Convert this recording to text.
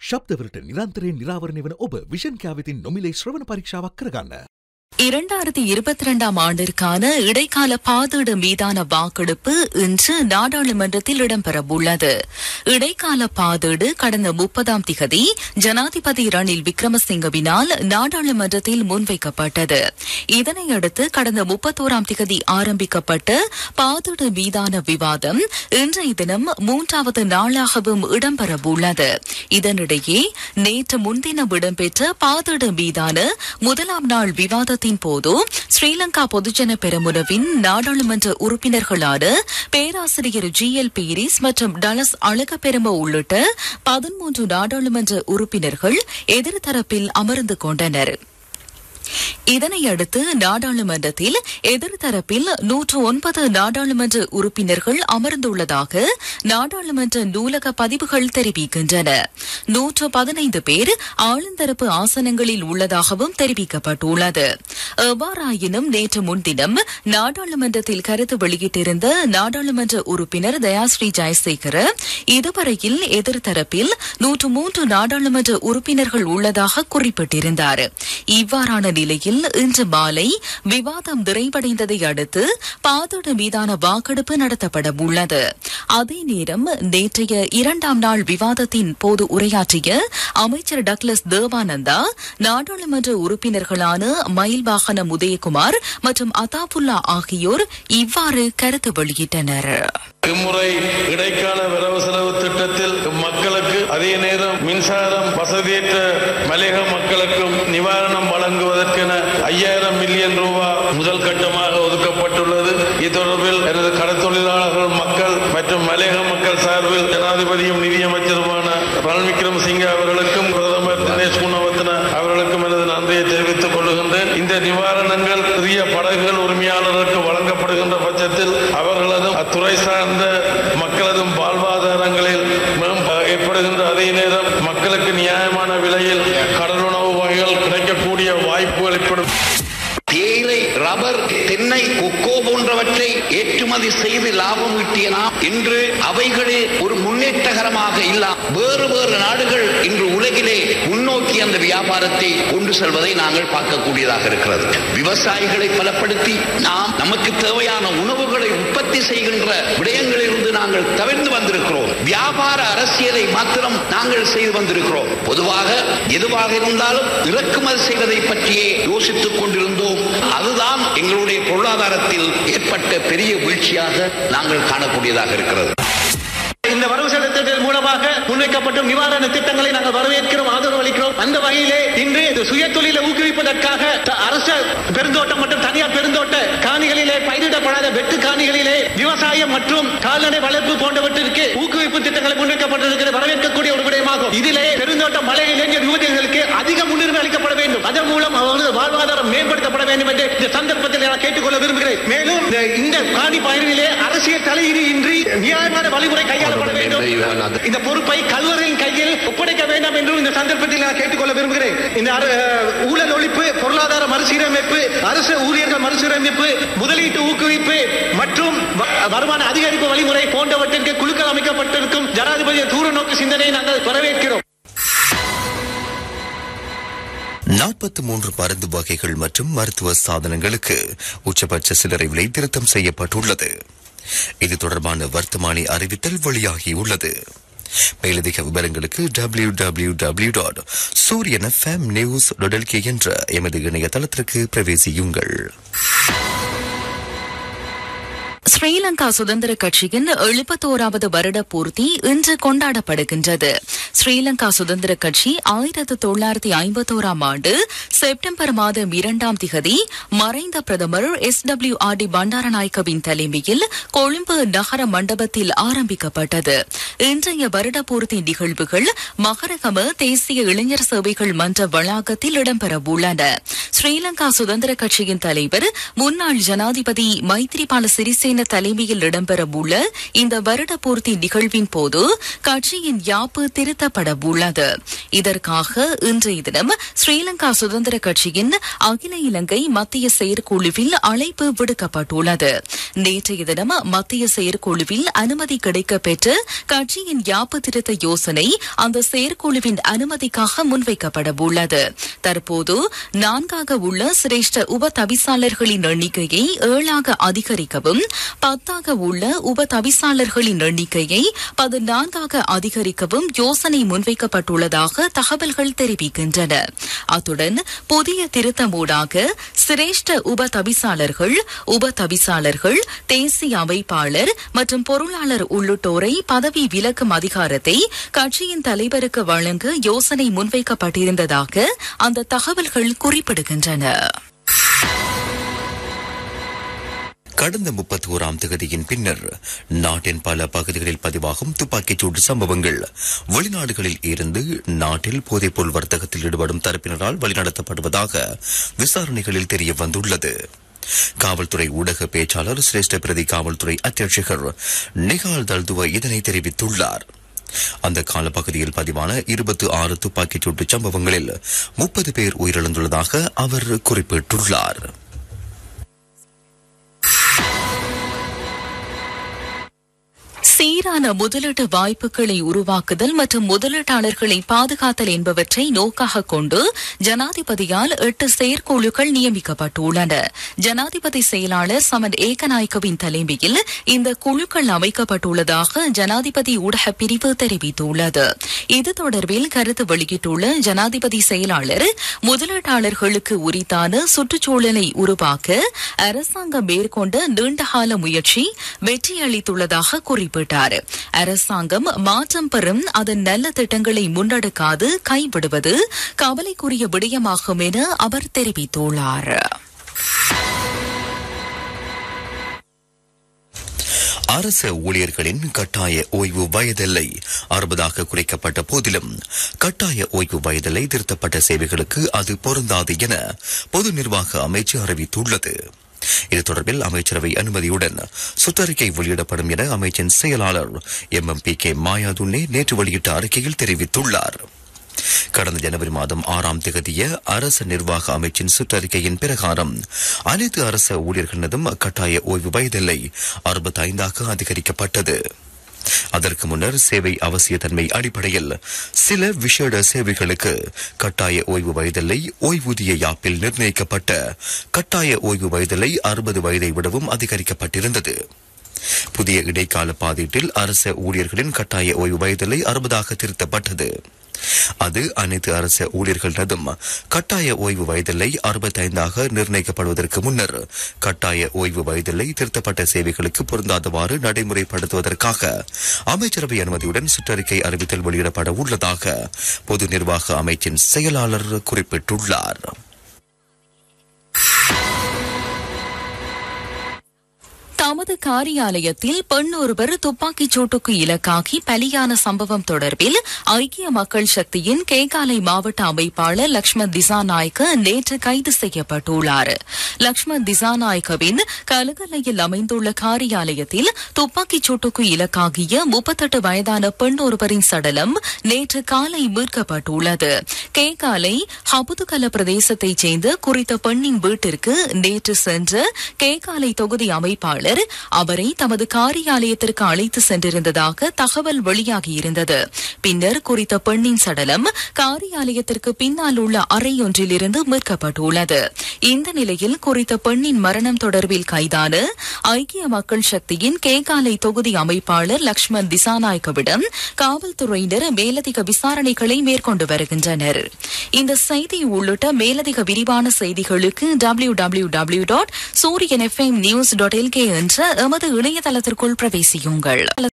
ශබ්දවලට නිරන්තරයෙන් නිරාවරණය වන ඔබ විෂන් කෑවිතින් නොමිලේ ශ්‍රවණ පරීක්ෂාවක් කරගන්න. இரண்டாயிரத்தி இருபத்தி இரண்டாம் ஆண்டிற்கான இடைக்கால பாதீடு மீதான வாக்கெடுப்பு இன்று நாடாளுமன்றத்தில் இடம்பெறவுள்ளது இடைக்கால பாதீடு கடந்த முப்பதாம் திகதி ஜனாதிபதி ரணில் விக்ரமசிங்கவினால் நாடாளுமன்றத்தில் முன்வைக்கப்பட்டது இதனையடுத்து கடந்த முப்பத்தோராம் திகதி ஆரம்பிக்கப்பட்ட பாதீடு மீதான விவாதம் இன்றைய தினம் மூன்றாவது நாளாகவும் இடம்பெறவுள்ளது இதனிடையே நேற்று முன்தினம் இடம்பெற்ற பாதீடு மீதான முதலாம் நாள் விவாதத்தின் போது ஸ்ரீலங்கா பொதுஜன பெரமுனவின் நாடாளுமன்ற உறுப்பினர்களான பேராசிரியர் ஜி எல் பீரிஸ் மற்றும் டலஸ் அழகப்பெரும உள்ளிட்ட பதிமூன்று நாடாளுமன்ற உறுப்பினர்கள் எதிர்த்தரப்பில் அமர்ந்து கொண்டனர் இதனையடுத்து நாடாளுமன்றத்தில் எதிர்த்தரப்பில் நூற்று ஒன்பது நாடாளுமன்ற உறுப்பினர்கள் அமர்ந்துள்ளதாக நாடாளுமன்ற நூலக பதிவுகள் தெரிவிக்கின்றன நூற்று பதினைந்து பேர் ஆளுந்தரப்பு ஆசனங்களில் உள்ளதாகவும் தெரிவிக்கப்பட்டுள்ளது எவ்வாறாயினும் நேற்று முன்தினம் நாடாளுமன்றத்தில் கருத்து வெளியிட்டிருந்த நாடாளுமன்ற உறுப்பினர் தயாஸ்ரீ ஜெயசேகர இதுவரையில் எதிர்த்தரப்பில் நூற்று மூன்று நாடாளுமன்ற உறுப்பினர்கள் உள்ளதாக குறிப்பிட்டிருந்தார் இவ்வாறான நிலையில் இன்று மாலை விவாதம் நிறைவடைந்ததை அடுத்து பாதோடு மீதான வாக்கெடுப்பு நடத்தப்பட உள்ளது அதே நேரம் நேற்றைய இரண்டாம் நாள் விவாதத்தின் போது உரையாற்றிய அமைச்சர் டக்ளஸ் தேவானந்தா நாடாளுமன்ற உறுப்பினர்களான மயில் வாகனம் உதயகுமார் மற்றும் அதாபுல்லா ஆகியோர் இவ்வாறு கருத்து வெளியிட்டனர் இம்முறை இடைக்கால வரவு செலவு திட்டத்தில் மக்களுக்கு அதே நேரம் மின்சாரம் வசதியற்ற மலையக மக்களுக்கும் நிவாரணம் வழங்குவதற்கென ஐயாயிரம் மில்லியன் ரூபாய் முதல் கட்டமாக ஒதுக்கப்பட்டுள்ளது இத்தொடர்பில் எனது கடற்தொழிலாளர்கள் மக்கள் மற்றும் மலையக மக்கள் சார்பில் ஜனாதிபதியும் நிதியமைச்சருமான ரணில் விக்ரமசிங்கே அவர்களுக்கும் பிரதமர் தினேஷ் குணவர்த்தன அவர்களுக்கும் எனது நன்றியை தெரிவித்துக் கொள்கின்றேன் இந்த நிவாரணங்கள் சிறிய படகுகள் உரிமையாளர்களுக்கு வழங்கப்படுகின்ற பட்சத்தில் அவர்களதும் அத்துறை சார்ந்த மக்களதும் வாழ்வாதாரங்களில் மேம் ஏற்படுகின்ற அதே நேரம் மக்களுக்கு நியாயமான விலையில் கடலுணவு வகைகள் கிடைக்கக்கூடிய வாய்ப்புகள் ஏற்படும் தேயிலை ரப்பர் தென்னை கொக்கோ போன்றவற்றை ஏற்றுமதி செய்து லாபம் ஈட்டிய நாம் இன்று அவைகளே ஒரு முன்னேற்றகரமாக இல்லாம் வேறு வேறு நாடுகள் இன்று உலகிலே முன்னோக்கி அந்த வியாபாரத்தை கொண்டு செல்வதை நாங்கள் பார்க்கக்கூடியதாக இருக்கிறது விவசாயிகளை பலப்படுத்தி நாம் நமக்கு தேவையான உணவுகளை உற்பத்தி செய்கின்ற விடயங்களிலிருந்து நாங்கள் தவிர்த்து வந்திருக்கிறோம் வியாபார அரசியலை மாத்திரம் நாங்கள் செய்து வந்திருக்கிறோம் பொதுவாக எதுவாக இருந்தாலும் இறக்குமதி செய்வதை பற்றியே யோசித்துக் கொண்டிருந்தோம் அதுதான் எங்களுடைய பொருளாதாரத்தில் ஏற்பட்ட பெரிய வீழ்ச்சியாக நாங்கள் காணக்கூடியதாக இருக்கிறது இந்த வரவு செலவு திட்டத்தின் மூலமாக முன்வைக்கப்படும் நிவாரண திட்டங்களை நாங்கள் வரவேற்கிறோம் ஆதரவு அளிக்கிறோம் அந்த வகையிலே இன்று இந்த சுய தொழிலை ஊக்குவிப்பதற்காக த- அரசு பெருந்தோட்டம் மற்றும் தனியார் பெருந்தோட்ட காணிகளிலே பயிரிடப்படாத வெட்டு காணிகளிலே விவசாயம் மற்றும் கால்நடை வளர்ப்பு போன்றவற்றிற்கு ஊக்குவிப்பு திட்டங்களை முன்வைக்கப்பட்டிருக்கிறது வரவேற்கக்கூடிய ஒரு விடயமாகும் இதிலே பெருந்தோட்ட மலை இளைஞர் யுவதிகளுக்கு அதிக முன்னுரிமை அளிக்கப்பட வேண்டும் அதன் மூலம் அவர்களது வாழ்வாதாரம் மேம்படுத்தப்பட வேண்டும் என்று இந்த சந்தர்ப்பத்தில் நான் கேட்டுக்கொள்ள விரும்புகிறேன் மேலும் இந்த- இந்த காணி பயிர்களிலே அரசியல் தலையீடு இன்றி நியாயமான வழிமுறை கையாளப்பட வேண்டும் இந்த பொறுப்பை கல்வரின் கையில் ஒப்படைக்க வேண்டாம் என்றும் இந்த சந்தர்ப்பத்தில் நான் கேட்டுக்கொள்ள விரும்புகிறேன் இந்த அர- ஊழல் ஒழிப்பு பொருளாதார மறுசீரமைப்பு அரசு ஊழியர்கள் மறுசீரமைப்பு முதலீட்டு ஊக்குவிப்பு மற்றும் வ- வருமான அதிகரிப்பு வழிமுறை போன்றவற்றிற்கு குழுக்கள் அமைக்கப்பட்டிருக்கும் ஜனாதிபதி தூர நோக்கு சிந்தனையை நாங்கள் வரவேற்கிறோம் நாற்பத்தி மூன்று மருந்து வகைகள் மற்றும் மருத்துவ சாதனங்களுக்கு உச்சபட்ச சில்லறை விலை திருத்தம் செய்யப்பட்டுள்ளது இது தொடர்பான வர்த்தமானி அறிவித்தல் வெளியாகியுள்ளது மேலதிக விவரங்களுக்கு W W W dot Sooriyan FM news என்ற எமது இணையதளத்திற்கு பிரவேசியுங்கள் ஸ்ரீலங்கா சுதந்திர கட்சியின் எழுபத்தோராவது வருட பூர்த்தி இன்று கொண்டாடப்படுகின்றது ஸ்ரீலங்கா சுதந்திர கட்சி ஆயிரத்து தொள்ளாயிரத்தி ஐம்பத்தோராம் ஆண்டு செப்டம்பர் மாதம் இரண்டாம் திகதி மறைந்த பிரதமர் எஸ் டபிள்யூ ஆர் டி பண்டாரநாயக்கவின் தலைமையில் கொழும்பு நகர மண்டபத்தில் ஆரம்பிக்கப்பட்டது இன்றைய வருட பூர்த்தி நிகழ்வுகள் மகரகம தேசிய இளைஞர் சேவைகள் மன்ற வளாகத்தில் இடம்பெறவுள்ளன ஸ்ரீலங்கா சுதந்திர கட்சியின் தலைவர் முன்னாள் ஜனாதிபதி மைத்ரிபால சிறிசேன தலைமையில் இடம்பெறவுள்ள இந்த வருட பூர்த்தி நிகழ்வின் போது கட்சியின் யாப்பு திருத்தப்பட உள்ளது இதற்காக இன்றைய தினம் ஸ்ரீலங்கா சுதந்திர கட்சியின் அகில இலங்கை மத்திய செயற்குழுவில் அழைப்பு விடுக்கப்பட்டுள்ளது நேற்றைய தினம் மத்திய செயற்குழுவில் அனுமதி கிடைக்க பெற்று கட்சியின் யாப்பு திருத்த யோசனை அந்த செயற்குழுவின் அனுமதிக்காக முன்வைக்கப்பட உள்ளது தற்போது நான்காக உள்ள சிரேஷ்ட உப தவிசாளர்களின் எண்ணிக்கையை ஏழாக அதிகரிக்கவும் பத்தாக உள்ள உப தவிசாளர்களின் எண்ணிக்கையை பதினான்காக அதிகரிக்கவும் யோசனை முன்வைக்கப்பட்டுள்ளதாக தகவல்கள் தெரிவிக்கின்றன அத்துடன் புதிய திருத்தமூடாக சிரேஷ்ட உப தவிசாளர்கள் உப தவிசாளர்கள் தேசிய அமைப்பாளர் மற்றும் பொருளாளர் உள்ளிட்டோரை பதவி விலக்கும் அதிகாரத்தை கட்சியின் தலைவருக்கு வழங்க யோசனை முன்வைக்கப்பட்டிருந்ததாக அந்த தகவல்கள் குறிப்பிடுகின்றன கடந்த முப்பத்தி ஓராம் தேதியின் பின்னர் நாட்டின் பல பகுதிகளில் பதிவாகும் துப்பாக்கிச்சூடு சம்பவங்கள் வெளிநாடுகளில் இருந்து நாட்டில் போதைப்பொருள் வர்த்தகத்தில் ஈடுபடும் தரப்பினரால் வழிநடத்தப்படுவதாக விசாரணைகளில் தெரிய வந்துள்ளது காவல்துறை ஊடக பேச்சாளர் சிரேஷ்ட பிரதி காவல்துறை அத்தியட்சகர் நிகால் தல்துவ இதனை தெரிவித்துள்ளார் அந்த காலப்பகுதியில் பதிவான இருபத்தி ஆறு துப்பாக்கிச்சூட்டு சம்பவங்களில் முப்பது பேர் உயிரிழந்துள்ளதாக அவர் குறிப்பிட்டுள்ளார் சீரான முதலீட்டு வாய்ப்புகளை உருவாக்குதல் மற்றும் முதலீட்டாளர்களை பாதுகாத்தல் என்பவற்றை நோக்காக கொண்டு ஜனாதிபதியால் எட்டு செயற்குழுக்கள் நியமிக்கப்பட்டுள்ளன ஜனாதிபதி செயலாளர் சமன் ஏகநாயக்கவின் தலைமையில் இந்த குழுக்கள் அமைக்கப்பட்டுள்ளதாக ஜனாதிபதி ஊடக பிரிவு தெரிவித்துள்ளது இது தொடர்பில் கருத்து வெளியிட்டுள்ள ஜனாதிபதி செயலாளர் முதலீட்டாளர்களுக்கு உரித்தான சுற்றுச்சூழலை உருவாக்க அரசாங்கம் மேற்கொண்ட நீண்டகால முயற்சி வெற்றியளித்துள்ளதாக குறிப்பிட்டார் அரசாங்கம் மாற்றம் பெறும் அதன் நல்ல திட்டங்களை முன்னெடுக்காது கைவிடுவது கவலைக்குரிய விடயமாகும் என அவர் தெரிவித்துள்ளார் அரச ஊழியர்களின் கட்டாய ஓய்வு வயதில்லை அறுபதாக குறைக்கப்பட்ட போதிலும் கட்டாய ஓய்வு வயதில்லை திருத்தப்பட்ட சேவைகளுக்கு அது பொருந்தாது என பொது நிர்வாக அமைச்சு அறிவித்துள்ளது இது தொடர்பில் அமைச்சரவை அனுமதியுடன் சுற்றறிக்கை வெளியிடப்படும் என அமைச்சின் செயலாளர் M M P K Mayadunne நேற்று வெளியிட்ட அறிக்கையில் தெரிவித்துள்ளார் கடந்த ஜனவரி மாதம் ஆறாம் தேதிய அரச நிர்வாக அமைச்சின் சுற்றறிக்கையின் பிரகாரம் அனைத்து அரச ஊழியர்களினதும் கட்டாய ஓய்வு வயதில்லை அறுபத்தி ஐந்தாக அதிகரிக்கப்பட்டது அதற்கு முன்னர் சேவை அவசியத்தன்மை அடிப்படையில் சில விசேட சேவைகளுக்கு கட்டாய ஓய்வு வயதில்லை ஓய்வூதிய யாப்பில் நிர்ணயிக்கப்பட்ட கட்டாய ஓய்வு வயதில்லை அறுபது வயதை விடவும் அதிகரிக்கப்பட்டிருந்தது புதிய இடைக்கால பாதீட்டில் அரச ஊழியர்களின் கட்டாய ஓய்வு வயதில்லை அறுபதாக திருத்தப்பட்டது அது அனைத்து அரச ஊழியர்களினதும் கட்டாய ஓய்வு வயதில்லை அறுபத்தைந்தாக நிர்ணயிக்கப்படுவதற்கு முன்னர் கட்டாய ஓய்வு வயதில்லை திருத்தப்பட்ட சேவைகளுக்கு பொருந்தாதவாறு நடைமுறைப்படுத்துவதற்காக அமைச்சரவை அனுமதியுடன் சுற்றறிக்கை அறிவித்தல் வெளியிடப்பட உள்ளதாக பொது நிர்வாக அமைச்சின் செயலாளர் குறிப்பிட்டுள்ளார் தமது காரியாலயத்தில் பெண் ஒருவர் துப்பாக்கிச் சூட்டுக்கு இலக்காகி பலியான சம்பவம் தொடர்பில் ஐக்கிய மக்கள் சக்தியின் கேகாலை மாவட்ட அமைப்பாளர் லக்ஷ்மண் திசாநாயக்க நேற்று கைது செய்யப்பட்டுள்ளார் லக்ஷ்மண் திசாநாயக்கவின் கலகலையில் அமைந்துள்ள காரியாலயத்தில் துப்பாக்கிச் சூட்டுக்கு இலக்காகிய முப்பத்தெட்டு வயதான பெண் ஒருவரின் சடலம் நேற்று காலை மீட்கப்பட்டுள்ளது கேகாலை ஹபுதுகல பிரதேசத்தைச் சேர்ந்த குறித்த பெண்ணின் வீட்டிற்கு நேற்று சென்ற கேகாலை தொகுதி அமைப்பாளர் அவரை தமது காரியாலயத்திற்கு அழைத்து சென்றிருந்ததாக தகவல் வெளியாகியிருந்தது பின்னர் குறித்த பெண்ணின் சடலம் காரியாலயத்திற்கு பின்னால் உள்ள அறையொன்றிலிருந்து மீட்கப்பட்டுள்ளது இந்த நிலையில் குறித்த பெண்ணின் மரணம் தொடர்பில் கைதான ஐக்கிய மக்கள் சக்தியின் கேகாலை தொகுதி அமைப்பாளர் லக்ஷ்மண் திசாநாயக்கவிடம் காவல்துறையினர் மேலதிக விசாரணைகளை மேற்கொண்டு வருகின்றனர் இந்த செய்தி உள்ளிட்ட மேலதிக விரிவான செய்திகளுக்கு W W W dot Sooriyan FM news dot LK என்ற எமது இணையதளத்திற்குள் பிரவேசியுங்கள்